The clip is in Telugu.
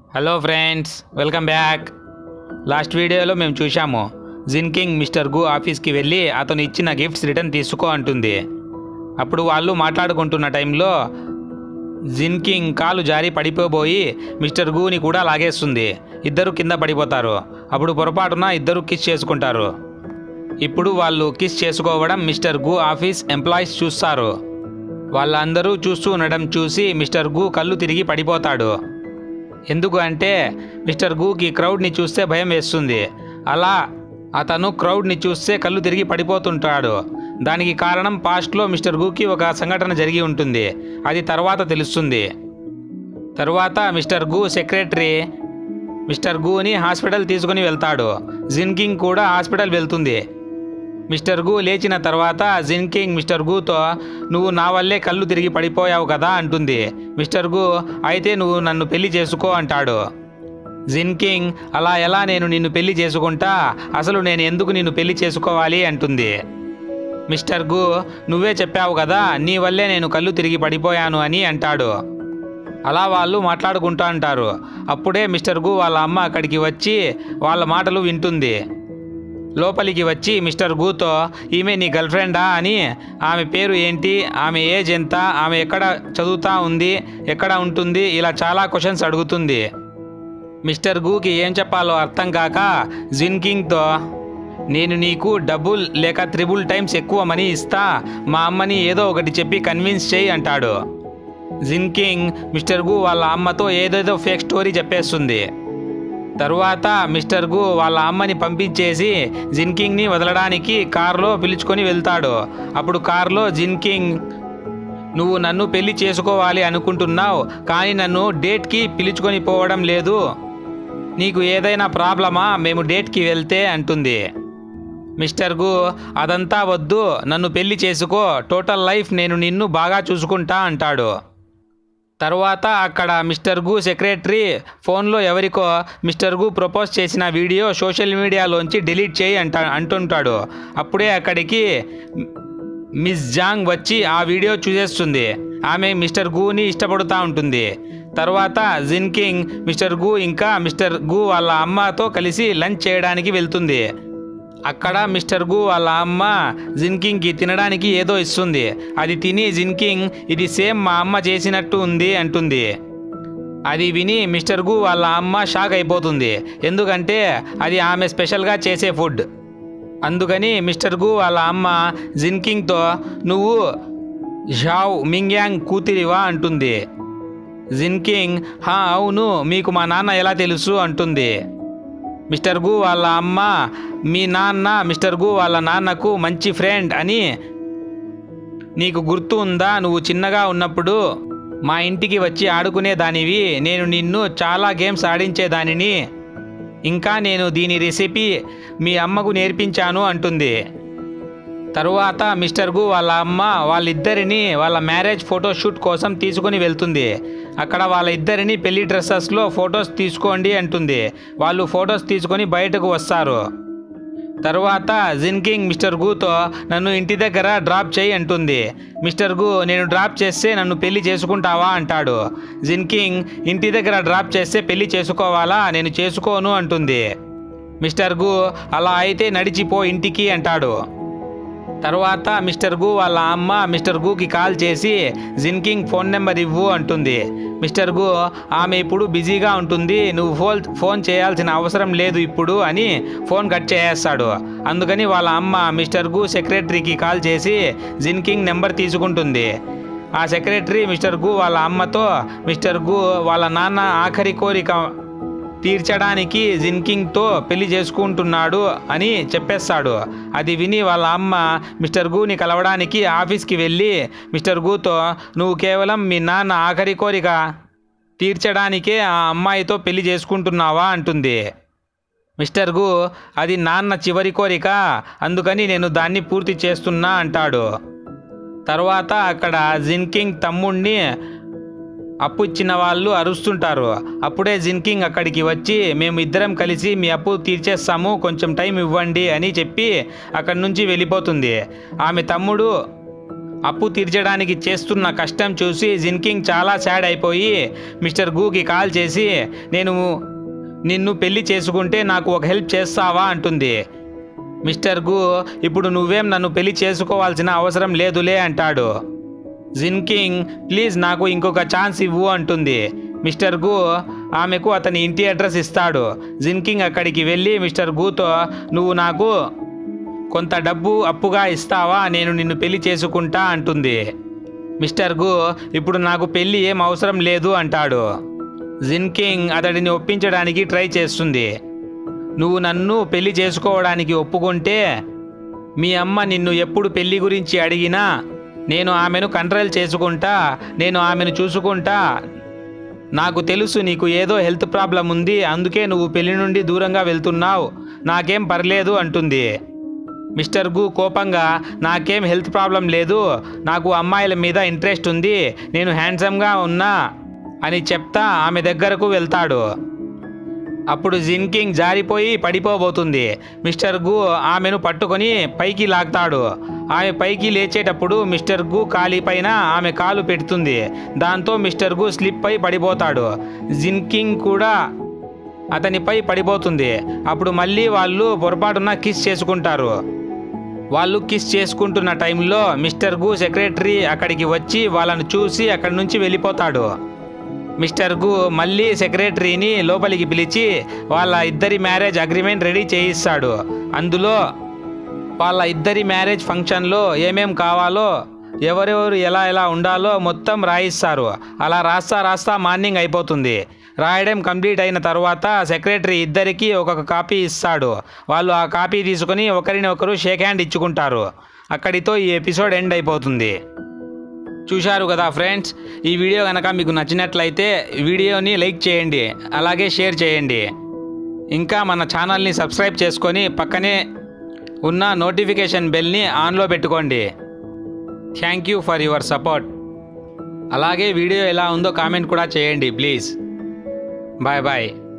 hello friends welcome back last వీడియోలో మేము చూశాము జిన్ కింగ్ మిస్టర్ గు ఆఫీస్కి వెళ్ళి అతను ఇచ్చిన గిఫ్ట్స్ రిటర్న్ తీసుకో అంటుంది అప్పుడు వాళ్ళు మాట్లాడుకుంటున్న టైంలో జిన్ కింగ్ కాలు జారి పడిపోబోయి మిస్టర్ గూని కూడా లాగేస్తుంది ఇద్దరు కింద పడిపోతారు అప్పుడు పొరపాటున ఇద్దరు కిస్ చేసుకుంటారు ఇప్పుడు వాళ్ళు కిస్ చేసుకోవడం మిస్టర్ గు ఆఫీస్ ఎంప్లాయీస్ చూస్తారు వాళ్ళందరూ చూస్తూ ఉండడం చూసి మిస్టర్ గు కళ్ళు తిరిగి పడిపోతాడు ఎందుకు అంటే మిస్టర్ గూకి క్రౌడ్ని చూస్తే భయం వేస్తుంది అలా అతను క్రౌడ్ని చూస్తే కళ్ళు తిరిగి పడిపోతుంటాడు దానికి కారణం పాస్ట్లో మిస్టర్ గూకి ఒక సంఘటన జరిగి ఉంటుంది అది తర్వాత తెలుస్తుంది తర్వాత మిస్టర్ గు సెక్రటరీ మిస్టర్ గూని హాస్పిటల్ తీసుకుని వెళ్తాడు జిన్కింగ్ కూడా హాస్పిటల్ వెళ్తుంది మిస్టర్ గు లేచిన తర్వాత జిన్కింగ్ మిస్టర్ గుతో నువ్వు నా వల్లే కళ్ళు తిరిగి పడిపోయావు కదా అంటుంది మిస్టర్ గు అయితే నువ్వు నన్ను పెళ్లి చేసుకో అంటాడు జిన్కింగ్ అలా ఎలా నేను నిన్ను పెళ్లి చేసుకుంటా అసలు నేను ఎందుకు నిన్ను పెళ్లి చేసుకోవాలి అంటుంది మిస్టర్ గు నువ్వే చెప్పావు కదా నీ వల్లే నేను కళ్ళు తిరిగి పడిపోయాను అని అంటాడు అలా వాళ్ళు మాట్లాడుకుంటూ అంటారు అప్పుడే మిస్టర్ గు వాళ్ళ అమ్మ అక్కడికి వచ్చి వాళ్ళ మాటలు వింటుంది లోపలికి వచ్చి మిస్టర్ గూతో ఈమె నీ గర్ల్ ఫ్రెండా అని ఆమె పేరు ఏంటి ఆమె ఏజ్ ఎంత ఆమె ఎక్కడ చదువుతా ఉంది ఎక్కడ ఉంటుంది ఇలా చాలా క్వశ్చన్స్ అడుగుతుంది మిస్టర్ గూకి ఏం చెప్పాలో అర్థం కాక జిన్ కింగ్తో నేను నీకు డబుల్ లేక త్రిబుల్ టైమ్స్ ఎక్కువ మనీ ఇస్తా మా అమ్మని ఏదో ఒకటి చెప్పి కన్విన్స్ చేయి అంటాడు జిన్ కింగ్ మిస్టర్ గు వాళ్ళ అమ్మతో ఏదేదో ఫేక్ స్టోరీ చెప్పేస్తుంది తరువాత మిస్టర్ గు వాళ్ళ అమ్మని పంపించేసి జిన్కింగ్ని వదలడానికి కారులో పిలుచుకొని వెళ్తాడు అప్పుడు కారులో జిన్కింగ్ నువ్వు నన్ను పెళ్లి చేసుకోవాలి అనుకుంటున్నావు కానీ నన్ను డేట్కి పిలుచుకొని పోవడం లేదు నీకు ఏదైనా ప్రాబ్లమా మేము డేట్కి వెళ్తే అంటుంది మిస్టర్ గు అదంతా వద్దు నన్ను పెళ్లి చేసుకో టోటల్ లైఫ్ నేను నిన్ను బాగా చూసుకుంటా అంటాడు తర్వాత అక్కడ మిస్టర్ గు సెక్రటరీ ఫోన్లో ఎవరికో మిస్టర్ గు ప్రపోజ్ చేసిన వీడియో సోషల్ మీడియాలోంచి డిలీట్ చేయి అంట అంటుంటాడు అప్పుడే అక్కడికి మిస్ జాంగ్ వచ్చి ఆ వీడియో చూసేస్తుంది ఆమె మిస్టర్ గూని ఇష్టపడుతూ ఉంటుంది తర్వాత జిన్ కింగ్ మిస్టర్ గు ఇంకా మిస్టర్ గు వాళ్ళ అమ్మతో కలిసి లంచ్ చేయడానికి వెళ్తుంది అక్కడ మిస్టర్ గు వాళ్ళ అమ్మ జిన్కింగ్కి తినడానికి ఏదో ఇస్తుంది అది తిని జిన్కింగ్ ఇది సేమ్ మా అమ్మ చేసినట్టు ఉంది అంటుంది అది విని మిస్టర్ గు వాళ్ళ అమ్మ షాక్ అయిపోతుంది ఎందుకంటే అది ఆమె స్పెషల్గా చేసే ఫుడ్ అందుకని మిస్టర్ గు వాళ్ళ అమ్మ జిన్కింగ్తో నువ్వు షావ్ మింగ్యాంగ్ కూతురివా అంటుంది జిన్కింగ్ హా అవును మీకు మా నాన్న ఎలా తెలుసు అంటుంది మిస్టర్ గు వాళ్ళ అమ్మ మీ నాన్న మిస్టర్ గు వాళ్ళ నాన్నకు మంచి ఫ్రెండ్ అని నీకు గుర్తు ఉందా నువ్వు చిన్నగా ఉన్నప్పుడు మా ఇంటికి వచ్చి ఆడుకునే దానివి నేను నిన్ను చాలా గేమ్స్ ఆడించేదానిని ఇంకా నేను దీని రెసిపీ మీ అమ్మకు నేర్పించాను అంటుంది తరువాత మిస్టర్ గు వాళ్ళ అమ్మ వాళ్ళిద్దరిని వాళ్ళ మ్యారేజ్ ఫోటోషూట్ కోసం తీసుకుని వెళ్తుంది అక్కడ వాళ్ళ ఇద్దరిని పెళ్లి డ్రెస్సెస్లో ఫొటోస్ తీసుకోండి అంటుంది వాళ్ళు ఫొటోస్ తీసుకొని బయటకు వస్తారు తరువాత జిన్కింగ్ మిస్టర్ గుతో నన్ను ఇంటి దగ్గర డ్రాప్ చేయి అంటుంది మిస్టర్ గు నేను డ్రాప్ చేస్తే నన్ను పెళ్లి చేసుకుంటావా అంటాడు జిన్కింగ్ ఇంటి దగ్గర డ్రాప్ చేస్తే పెళ్లి చేసుకోవాలా నేను చేసుకోను అంటుంది మిస్టర్ గు అలా అయితే నడిచిపో ఇంటికి అంటాడు తర్వాత మిస్టర్ గు వాళ్ళ అమ్మ మిస్టర్ గుకి కాల్ చేసి జిన్కింగ్ ఫోన్ నెంబర్ ఇవ్వు అంటుంది మిస్టర్ గు ఆమె ఇప్పుడు బిజీగా ఉంటుంది నువ్వు ఫోన్ ఫోన్ చేయాల్సిన అవసరం లేదు ఇప్పుడు అని ఫోన్ కట్ చేసేస్తాడు అందుకని వాళ్ళ అమ్మ మిస్టర్ గు సెక్రటరీకి కాల్ చేసి జిన్కింగ్ నెంబర్ తీసుకుంటుంది ఆ సెక్రటరీ మిస్టర్ గు వాళ్ళ అమ్మతో మిస్టర్ గు వాళ్ళ నాన్న ఆఖరి కోరిక తీర్చడానికి జిన్కింగ్తో పెళ్లి చేసుకుంటున్నాడు అని చెప్పేస్తాడు అది విని వాళ్ళ అమ్మ మిస్టర్ గూని కలవడానికి ఆఫీస్కి వెళ్ళి మిస్టర్ గూతో నువ్వు కేవలం మీ నాన్న ఆఖరి కోరిక తీర్చడానికే ఆ అమ్మాయితో పెళ్లి చేసుకుంటున్నావా అంటుంది మిస్టర్ గు అది నాన్న చివరి కోరిక అందుకని నేను దాన్ని పూర్తి చేస్తున్నా అంటాడు తర్వాత అక్కడ జిన్కింగ్ తమ్ముణ్ణి అప్పు ఇచ్చిన వాళ్ళు అరుస్తుంటారు అప్పుడే జిన్కింగ్ అక్కడికి వచ్చి మేము ఇద్దరం కలిసి మీ అప్పు తీర్చేస్తాము కొంచెం టైం ఇవ్వండి అని చెప్పి అక్కడి నుంచి వెళ్ళిపోతుంది ఆమె తమ్ముడు అప్పు తీర్చడానికి చేస్తున్న కష్టం చూసి జిన్కింగ్ చాలా సాడ్ అయిపోయి మిస్టర్ గూకి కాల్ చేసి నేను నిన్ను పెళ్లి చేసుకుంటే నాకు ఒక హెల్ప్ చేస్తావా అంటుంది మిస్టర్ గు ఇప్పుడు నువ్వేం నన్ను పెళ్లి చేసుకోవాల్సిన అవసరం లేదులే అంటాడు జిన్కింగ్ ప్లీజ్ నాకు ఇంకొక ఛాన్స్ ఇవ్వు అంటుంది మిస్టర్ గు ఆమెకు అతని ఇంటి అడ్రస్ ఇస్తాడు జిన్కింగ్ అక్కడికి వెళ్ళి మిస్టర్ గూతో నువ్వు నాకు కొంత డబ్బు అప్పుగా ఇస్తావా నేను నిన్ను పెళ్లి చేసుకుంటా అంటుంది మిస్టర్ గు ఇప్పుడు నాకు పెళ్లి ఏం అవసరం లేదు అంటాడు జిన్కింగ్ అతడిని ఒప్పించడానికి ట్రై చేస్తుంది నువ్వు నన్ను పెళ్లి చేసుకోవడానికి ఒప్పుకుంటే మీ అమ్మ నిన్ను ఎప్పుడు పెళ్లి గురించి అడిగినా నేను ఆమెను కంట్రోల్ చేసుకుంటా నేను ఆమెను చూసుకుంటా నాకు తెలుసు నీకు ఏదో హెల్త్ ప్రాబ్లం ఉంది అందుకే నువ్వు పెళ్లి నుండి దూరంగా వెళ్తున్నావు నాకేం పర్లేదు అంటుంది మిస్టర్ గు కోపంగా నాకేం హెల్త్ ప్రాబ్లం లేదు నాకు అమ్మాయిల మీద ఇంట్రెస్ట్ ఉంది నేను హ్యాండ్సమ్గా ఉన్నా అని చెప్తా ఆమె దగ్గరకు వెళ్తాడు అప్పుడు జిన్కింగ్ జారిపోయి పడిపోబోతుంది మిస్టర్ గు ఆమెను పట్టుకొని పైకి లాగుతాడు ఆమె పైకి లేచేటప్పుడు మిస్టర్ గు కాలి పైన ఆమె కాలు పెడుతుంది దాంతో మిస్టర్ గు స్లిప్ అయి పడిపోతాడు జిన్కింగ్ కూడా అతనిపై పడిపోతుంది అప్పుడు మళ్ళీ వాళ్ళు పొరపాటున కిస్ చేసుకుంటారు వాళ్ళు కిస్ చేసుకుంటున్న టైంలో మిస్టర్ గు సెక్రటరీ అక్కడికి వచ్చి వాళ్ళను చూసి అక్కడి నుంచి వెళ్ళిపోతాడు మిస్టర్ గు మళ్ళీ సెక్రటరీని లోపలికి పిలిచి వాళ్ళ ఇద్దరి మ్యారేజ్ అగ్రిమెంట్ రెడీ చేయిస్తాడు అందులో వాళ్ళ ఇద్దరి మ్యారేజ్ ఫంక్షన్లో ఏమేం కావాలో ఎవరెవరు ఎలా ఎలా ఉండాలో మొత్తం రాయిస్తారు అలా రాస్తా రాస్తా మార్నింగ్ అయిపోతుంది రాయడం కంప్లీట్ అయిన తర్వాత సెక్రటరీ ఇద్దరికి ఒక్కొక్క కాపీ ఇస్తాడు వాళ్ళు ఆ కాపీ తీసుకొని ఒకరిని ఒకరు షేక్ హ్యాండ్ ఇచ్చుకుంటారు అక్కడితో ఈ ఎపిసోడ్ ఎండ్ అయిపోతుంది చూశారు కదా ఫ్రెండ్స్ ఈ వీడియో కనుక మీకు నచ్చినట్లయితే వీడియోని లైక్ చేయండి అలాగే షేర్ చేయండి ఇంకా మన ఛానల్ని సబ్స్క్రైబ్ చేసుకొని పక్కనే ఉన్న నోటిఫికేషన్ బెల్ని ఆన్లో పెట్టుకోండి thank you for your support అలాగే వీడియో ఎలా ఉందో కామెంట్ కూడా చేయండి ప్లీజ్ బాయ్ బాయ్